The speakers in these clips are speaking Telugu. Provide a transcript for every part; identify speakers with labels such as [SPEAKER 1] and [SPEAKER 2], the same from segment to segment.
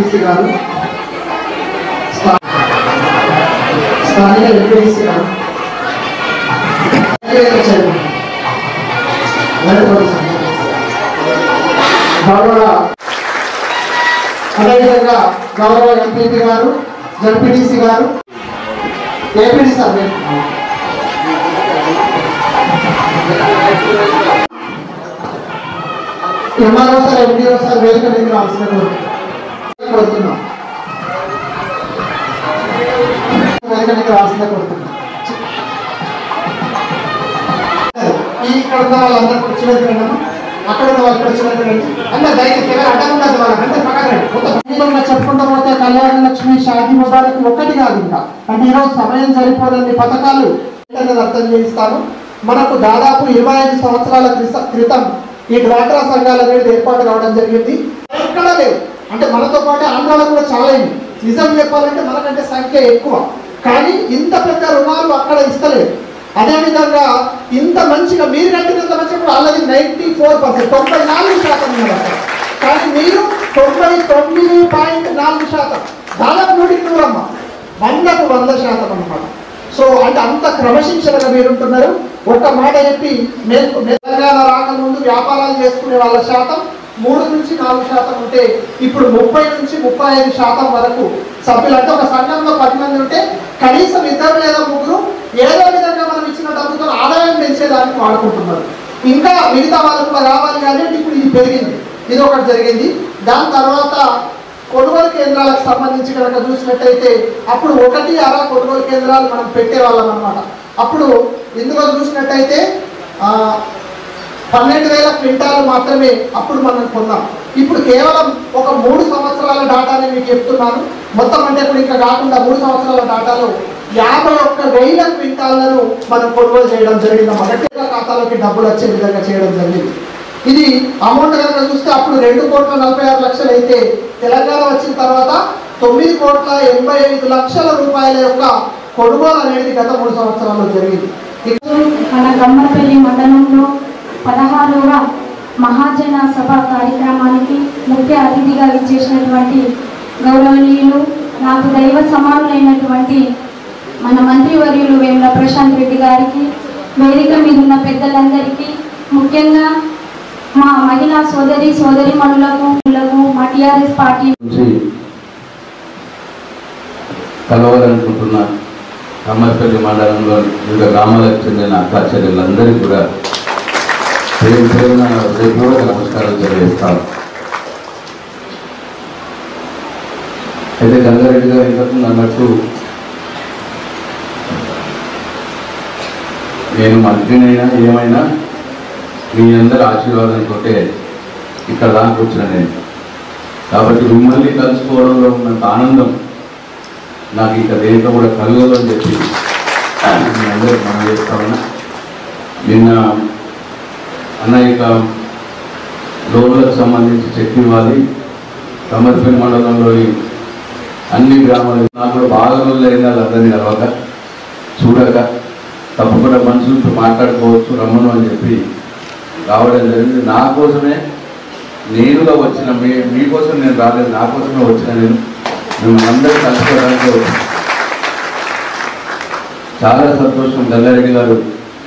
[SPEAKER 1] ఎంపీసీ గారు స్థా- స్థానిక ఎంపీసీ గారు చైర్మన్ వెనుకొండ సంఘం. గౌరవ అదేవిధంగా గౌరవ ఎంపీపీ గారు జడ్పీటీసీ గారు APD sir MRO sir MDO sir వేదిక మీద రావాల్సిన కోరుతున్నాం వేదిక మీద రావాల్సిన కోరుతున్నాం ఈ ఇక్కడ ఉన్న వాళ్ళందరూ కూడా చివరికి రండమ్మా. అక్కడ ఉన్న వాళ్ళు కూడా చివరికి రండి అన్న దయచేసి ఎవరు అడ్డం ఉండదు వాళ్ళకి అంటే పక్కన రండి మొత్తం ఇలా చెప్పుకుంటూ పోతే కళ్యాణ లక్ష్మి షాదీ ముబారక్ ఒక్కటి కాదు ఇంకా అంటే ఈరోజు సమయం సరిపోదని పథకాలు ఏంటనేది అర్థం చేయిస్తాను మనకు దాదాపు ఇరవై ఐదు సంవత్సరాల క్రిత- క్రితం ఈ డ్వాక్రా సంఘాల అనేది ఏర్పాటు కావడం జరిగింది ఎక్కడ లేవు అంటే మనతో పాటు ఆంధ్రాలో కూడా చాలా అయింది నిజం చెప్పాలంటే మనకంటే సంఖ్య ఎక్కువ కానీ ఇంత పెద్ద రుణాలు అక్కడ ఇస్తలేదు అదేవిధంగా ఇంత మంచిగా మీరు కట్టినంత మంచిగా కూడా వాళ్ళది నైంటీ ఫోర్ పర్సెంట్ తొంభై నాలుగు శాతం ఉన్నారు అక్కడ. కానీ మీరు తొంభై తొమ్మిది పాయింట్ నాలుగు శాతం దాదాపు నూటికి నూరమ్మ వందకు వంద శాతం అన్నమాట సో అంటే అంత క్రమశిక్షణగా మీరుంటున్నారు ఒక్క మాట చెప్పి మేము తెలంగాణ రాకముందు వ్యాపారాలు చేసుకునే వాళ్ళ శాతం మూడు నుంచి నాలుగు శాతం ఉంటే ఇప్పుడు ముప్పై నుంచి ముప్పై ఐదు శాతం వరకు సభ్యులు అంటే ఒక సంఘంలో పది మంది ఉంటే కనీసం ఇద్దరు లేదా ముగ్గురు ఏదో విధంగా మనం ఇచ్చిన డబ్బుతో ఆదాయం పెంచేదానికి వాడుకుంటున్నారు ఇంకా మిగతా వాళ్ళు కూడా రావాలి కానీ ఇప్పుడు ఇది పెరిగింది ఇది ఒకటి జరిగింది దాని తర్వాత కొనుగోలు కేంద్రాలకు సంబంధించి కనుక చూసినట్టయితే అప్పుడు ఒకటి అర కొనుగోలు కేంద్రాలు మనం పెట్టేవాళ్ళం అనమాట అప్పుడు ఇందులో చూసినట్టయితే ఆ, పన్నెండు వేల క్వింటాలు మాత్రమే అప్పుడు మనం కొన్నాం ఇప్పుడు కేవలం ఒక మూడు సంవత్సరాల డాటాని మీకు చెప్తున్నాను మొత్తం అంటే ఇప్పుడు ఇంకా కాకుండా మూడు సంవత్సరాల డాటాలో యాభై ఒక్క వేల క్వింటాలను మనం కొనుగోలు చేయడం జరిగింది మొదటిగా ఖాతాలోకి డబ్బులు వచ్చే విధంగా చేయడం జరిగింది ఇది అమౌంట్ కనుక చూస్తే అప్పుడు రెండు కోట్ల నలభై ఆరు లక్షలు అయితే తెలంగాణ వచ్చిన తర్వాత తొమ్మిది కోట్ల ఎనభై ఐదు లక్షల రూపాయల యొక్క కొనుగోలు అనేది గత మూడు సంవత్సరాల్లో జరిగింది ఇక
[SPEAKER 2] మన గమ్మపల్లి మండలంలో పదహారవ మహాజన సభ కార్యక్రమానికి ముఖ్య అతిథిగా ఇచ్చేసినటువంటి గౌరవనీయులు నాకు దైవ సమానులైనటువంటి మన మంత్రివర్యులు వేముల ప్రశాంత్ రెడ్డి గారికి వేదిక మీద ఉన్న పెద్దలందరికీ ముఖ్యంగా మా మహిళా సోదరి సోదరి మనులకు మా టీఆర్ఎస్ పార్టీ
[SPEAKER 3] నుంచి కలవాలనుకుంటున్న కమ్మర్పల్లి మండలంలో వివిధ గ్రామాలకు చెందిన అక్కా చెల్లెళ్ళందరికీ కూడా పేరు పేరున హృదయపూర్వక నమస్కారం తెలియజేస్తాను అయితే గంగారెడ్డి గారు ఇంతకుముందు అన్నట్టు నేను మంత్రినైనా ఏమైనా మీ అందరి ఆశీర్వాదంతో ఇక్కడ దాకా వచ్చిన నేను కాబట్టి మిమ్మల్ని కలుసుకోవడంలో ఉన్నంత ఆనందం నాకు ఇక దేంట్లో కూడా కలగదు అని చెప్పి మీ అందరికి మనం చేస్తామన్నా నిన్న అన్నయ్య లోన్లకు సంబంధించి చెక్ ఇవ్వాలి కమర్పల్లి మండలంలోని అన్ని గ్రామాలు నాకు కూడా బాగా రోజులు అయినా అందరినీ కలవక చూడక తప్పకుండా మనుషులతో మాట్లాడుకోవచ్చు రమ్మను అని చెప్పి రావడం జరిగింది నా కోసమే నేనుగా వచ్చిన మీ మీకోసం నేను రాలేదు నా కోసమే వచ్చిన నేను మిమ్మల్ని అందరూ కలుసుకోవడానికి వచ్చాను. చాలా సంతోషం గల్లారెడ్డి గారు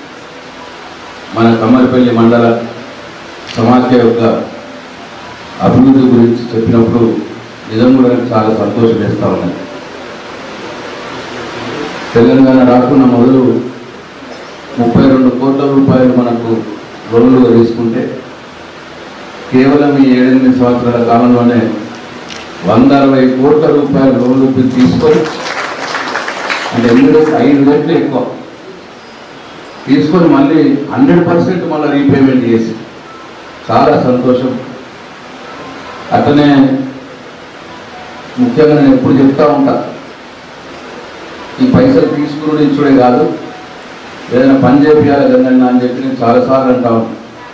[SPEAKER 3] మన కమ్మరిపల్లి మండల సమాఖ్య యొక్క అభివృద్ధి గురించి చెప్పినప్పుడు నిజం కూడా నాకు చాలా సంతోషం వేస్తా ఉన్నది తెలంగాణ రాకున్న మొదలు ముప్పై రెండు కోట్ల రూపాయలు మనకు లోన్లుగా తీసుకుంటే కేవలం ఈ ఏడెనిమిది సంవత్సరాల కాలంలోనే వంద అరవై కోట్ల రూపాయల లోన్లు తీసుకొని అంటే ఎనిమిది ఐదు రెట్లు ఎక్కువ తీసుకొని మళ్ళీ హండ్రెడ్ పర్సెంట్ మళ్ళీ రీపేమెంట్ చేసి చాలా సంతోషం అట్లనే ముఖ్యంగా నేను ఎప్పుడు చెప్తా ఉంటా ఈ పైసలు తీసుకుని ఇచ్చుడే కాదు ఏదైనా పని చేపియాలి కదండి అని చెప్పి నేను చాలాసార్లు అంటా ఉంటా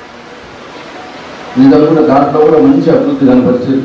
[SPEAKER 3] నిజం కూడా దాంట్లో కూడా మంచి అభివృద్ధి కనపరిచారు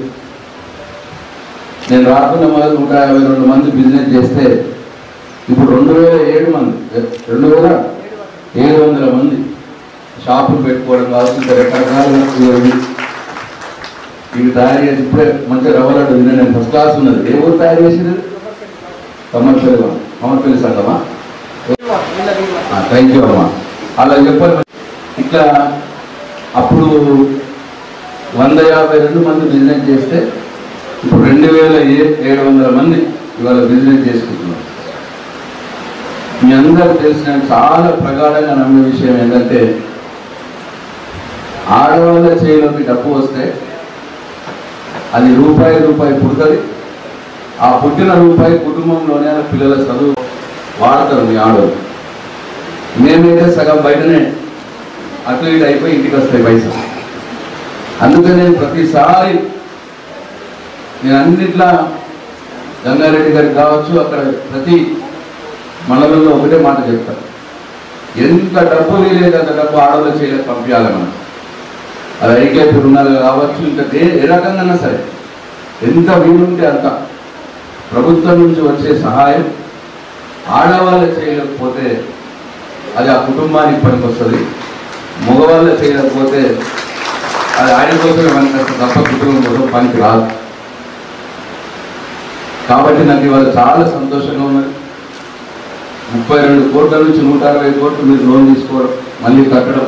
[SPEAKER 3] నేను రాకుండా మొదలు నూట యాభై రెండు మంది బిజినెస్ చేస్తే ఇప్పుడు రెండు వేల ఏడు మంది రెండు వేల ఏడు వందల మంది షాపులు పెట్టుకోవడం కావచ్చు ఇంకా రకరకాలుగా ఇవి ఇవి తయారు చేసి ఇప్పుడే మంచిగా రవ్వలాడు నేను ఫస్ట్ క్లాస్ ఉన్నది ఏ ఊరు తయారు చేసింది కమర్పల్లి కమర్పల్లి సంగమా థ్యాంక్ యూ అమ్మా అలా చెప్పాలి ఇట్లా అప్పుడు వంద యాభై రెండు మంది బిజినెస్ చేస్తే ఇప్పుడు రెండు వేల ఏ- ఏడు వందల మంది ఇవాళ బిజినెస్ చేసుకుంటున్నారు మీ అందరూ తెలిసిన చాలా ప్రగాఢంగా నమ్మే విషయం ఏంటంటే ఆడవాళ్ళ చేతిలోకి డబ్బు వస్తే అది రూపాయి రూపాయి పుడుతుంది ఆ పుట్టిన రూపాయి కుటుంబంలోనే ఆ పిల్లల చదువు వాడతారు మీ ఆడవాళ్ళు మేమైతే సగం బయటనే అటు ఇటు అయిపోయి ఇంటికి వస్తాయి పైసలు అందుకనే ప్రతిసారి నేను అన్నిట్లా గంగారెడ్డి గారికి కావచ్చు అక్కడ ప్రతి మండలంలో ఒకటే మాట చెప్తాను ఎంత డబ్బు వీలేదు అంత డబ్బు ఆడవాళ్ళు చేయలేక పంపించాలి మనం అది ఐకేపీ రుణాలు కావచ్చు ఇంకా ఏ ఏ రకంగా సరే ఎంత వీలుంటే అంత ప్రభుత్వం నుంచి వచ్చే సహాయం ఆడవాళ్ళు చేయలేకపోతే అది ఆ కుటుంబానికి పనికొస్తుంది మగవాళ్ళు చేయలేకపోతే అది ఆయన కోసమే పనికొస్తుంది తప్ప కుటుంబం కోసం పనికి రాదు కాబట్టి నాకు ఇవాళ చాలా సంతోషంగా ఉన్నది ముప్పై రెండు కోట్ల నుంచి నూట అరవై కోట్లు మీరు లోన్ తీసుకోవడం మళ్ళీ కట్టడం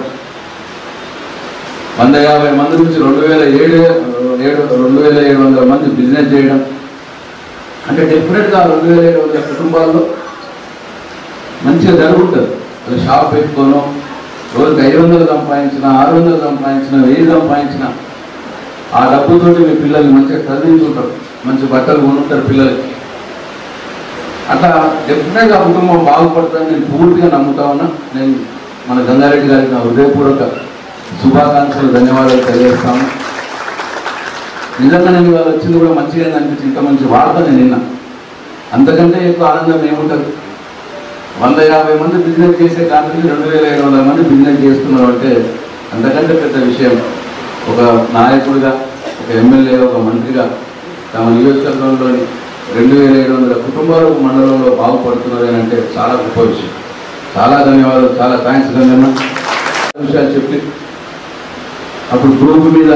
[SPEAKER 3] వంద యాభై మంది నుంచి రెండు వేల ఏడు ఏడు రెండు వేల ఏడు వందల మంది బిజినెస్ చేయడం అంటే డెఫినెట్గా రెండు వేల ఏడు వందల కుటుంబాల్లో మంచిగా జరుగుతుంది అది షాప్ పెట్టుకోను రోజుకి ఐదు వందలు సంపాదించిన ఆరు వందలు సంపాదించిన వెయ్యి సంపాదించిన ఆ డబ్బుతోటి మీ పిల్లల్ని మంచిగా చదివించుంటారు మంచి బట్టలు కొనుంటారు పిల్లలకి అట్లా డెఫినెట్గా ఆ కుటుంబం బాగుపడుతుందని నేను పూర్తిగా నమ్ముతా ఉన్నా నేను మన గంగారెడ్డి గారికి నా హృదయపూర్వక శుభాకాంక్షలు ధన్యవాదాలు తెలియజేస్తాను నిజంగా నేను ఇవాళ వచ్చింది కూడా మంచిగా అనిపించి ఇంత మంచి వార్త నేను విన్నా అంతకంటే ఎక్కువ ఆనందం ఏముంటుంది వంద యాభై మంది బిజినెస్ చేసే కారణం రెండు వేల ఐదు వందల మంది బిజినెస్ చేస్తున్నారు అంటే అంతకంటే పెద్ద విషయం ఒక నాయకుడిగా ఒక ఎమ్మెల్యే ఒక మంత్రిగా తమ నియోజకవర్గంలోని రెండు వేల ఏడు వందల కుటుంబాలు ఒక మండలంలో బాగుపడుతున్నారు అని అంటే చాలా గొప్ప విషయం చాలా ధన్యవాదాలు చాలా థ్యాంక్స్ గంగన్న విషయాలు చెప్పి అప్పుడు గ్రూప్ మీద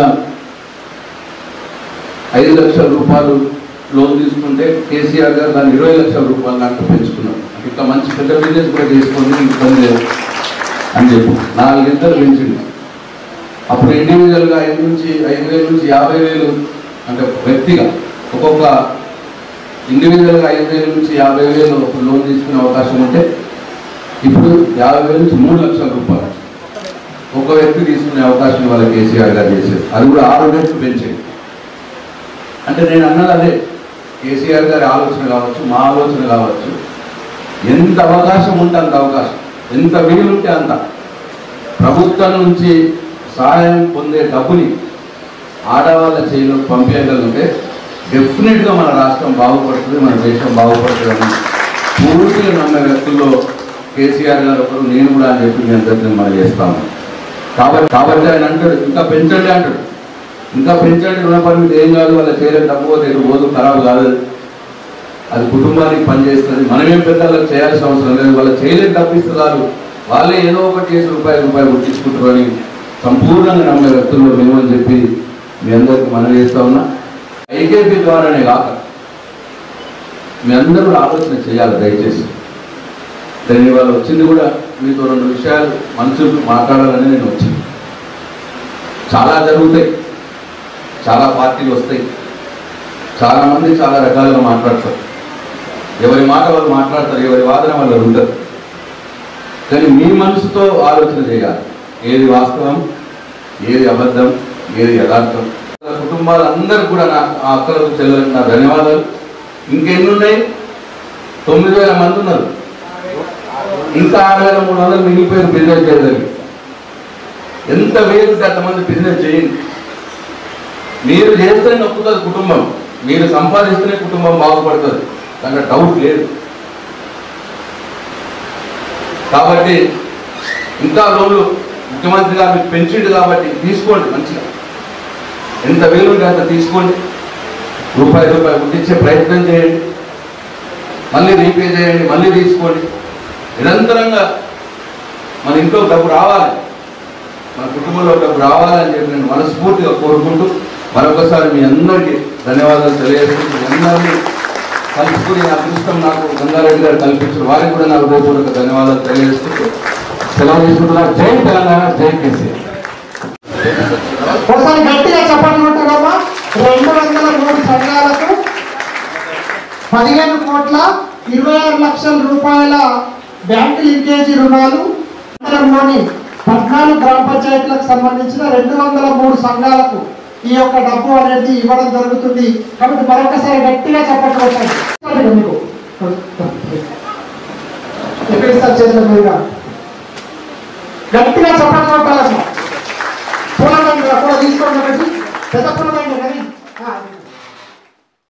[SPEAKER 3] ఐదు లక్షల రూపాయలు లోన్ తీసుకుంటే కేసీఆర్ గారు దాన్ని ఇరవై లక్షల రూపాయలు దాంట్లో పెంచుకున్నారు ఇట్లా మంచి పెద్ద బిజినెస్ కూడా చేసుకోండి ఇబ్బంది లేదు అని చెప్పి నాలుగింతలు పెంచింది అప్పుడు ఇండివిజువల్గా ఐదు నుంచి ఐదు వేల నుంచి యాభై వేలు అంటే వ్యక్తిగా ఒక్కొక్క ఇండివిజువల్గా ఐదు వేల నుంచి యాభై వేలు ఒక లోన్ తీసుకునే అవకాశం ఉంటే ఇప్పుడు యాభై వేల నుంచి మూడు లక్షల రూపాయలు ఒక వ్యక్తి తీసుకునే అవకాశం ఇవాళ కేసీఆర్ గారు చేశారు అది కూడా ఆరు రెట్లు పెంచేది అంటే నేను అన్నది అదే కేసీఆర్ గారి ఆలోచన కావచ్చు మా ఆలోచన కావచ్చు ఎంత అవకాశం ఉంటే అంత అవకాశం ఎంత వీలుంటే అంత ప్రభుత్వం నుంచి సహాయం పొందే డబ్బుని ఆడవాళ్ళ చేతిలో పంపించగలిగితే డెఫినెట్గా మన రాష్ట్రం బాగుపడుతుంది మన దేశం బాగుపడుతుందని పూర్తిగా నమ్మే వ్యక్తుల్లో కేసీఆర్ గారు ఒకరు నేను కూడా అని చెప్పి మీ అందరికీ మనం చేస్తాము కాబట్టి కాబట్టి ఆయన అంటాడు ఇంకా పెంచండి అంటాడు ఇంకా పెంచండి రుణ పరిమితి ఏం కాదు వాళ్ళ చేయలేని డబ్బు పోతే ఇటు పోదు ఖరాబ్ కాదు అది. అది కుటుంబానికి పనిచేస్తుంది మనమేం పెద్దలకు చేయాల్సిన అవసరం లేదు వాళ్ళ చేయలేని డబ్బు ఇస్తున్నారు వాళ్ళే ఏదో ఒకటి చేసి రూపాయి రూపాయి పుట్టించుకుంటారు అని సంపూర్ణంగా నమ్మే వ్యక్తుల్లో మేము అని చెప్పి మీ అందరికి మనం చేస్తా ఉన్నా ఐకేపీ ద్వారానే కాక మీ అందరూ ఆలోచన చేయాలి దయచేసి నేను ఇవాళ వచ్చింది కూడా మీతో రెండు విషయాలు మనసుకు మాట్లాడాలని నేను వచ్చింది చాలా జరుగుతాయి చాలా పార్టీలు వస్తాయి చాలా మంది చాలా రకాలుగా మాట్లాడతారు ఎవరి మాట వాళ్ళు మాట్లాడతారు ఎవరి వాదన వాళ్ళు ఉంటారు కానీ మీ మనసుతో ఆలోచన చేయాలి ఏది వాస్తవం ఏది అబద్ధం ఏది యథార్థం కుటుంబాలందరూ కూడా నా ఆ అక్కలకు చెల్లెలకు నా ధన్యవాదాలు ఇంకెన్ని ఉన్నాయి తొమ్మిది వేల మంది ఉన్నారు ఇంకా ఆరు వేల మూడు వందలు మిగిలిపోయిన బిజినెస్ చేయడానికి ఎంత వేరుంటే అంతమంది బిజినెస్ చేయండి మీరు చేస్తేనే నొప్పుతుంది కుటుంబం మీరు సంపాదిస్తేనే కుటుంబం బాగుపడుతుంది దాంట్లో డౌట్ లేదు కాబట్టి ఇంకా లోన్లు ముఖ్యమంత్రి గారు మీకు పెంచిండు కాబట్టి తీసుకోండి మంచిగా ఎంత వీలుంటే అంత తీసుకోండి రూపాయి రూపాయి పుట్టించే ప్రయత్నం చేయండి మళ్ళీ రీపే చేయండి మళ్ళీ తీసుకోండి నిరంతరంగా మన ఇంట్లో డబ్బు రావాలి మన కుటుంబంలో డబ్బు రావాలని చెప్పి నేను మనస్ఫూర్తిగా కోరుకుంటూ మరొకసారి మీ అందరికీ ధన్యవాదాలు తెలియజేస్తూ మీ అందరినీ కలుసుకునే అదృష్టం నాకు గంగారెడ్డి గారు కల్పించిన వారికి కూడా నాకు హృదయపూర్వక ధన్యవాదాలు తెలియజేస్తూ సెలవు తీసుకుంటున్నా జై తెలంగాణ జై కేసీఆర్
[SPEAKER 1] ఒకసారి గట్టిగా చెప్పండి ఉంటుందమ్మా రెండు వందల మూడు సంఘాలకు పదిహేను కోట్ల ఇరవై ఆరు లక్షల రూపాయల బ్యాంకు లింకేజీ రుణాలు మండలంలోని పద్నాలుగు గ్రామ పంచాయతీలకు సంబంధించిన రెండు వందల మూడు సంఘాలకు ఈ యొక్క డబ్బు అనేది ఇవ్వడం జరుగుతుంది కాబట్టి మరొకసారి గట్టిగా చెప్పట్లేదు మీకు ఎక్కడ ఇస్తారు చేతుల మీదుగా గట్టిగా చెప్పట్లేదు పూలదండ కూడా తీసుకోండి ఒకటి పెద్ద పూల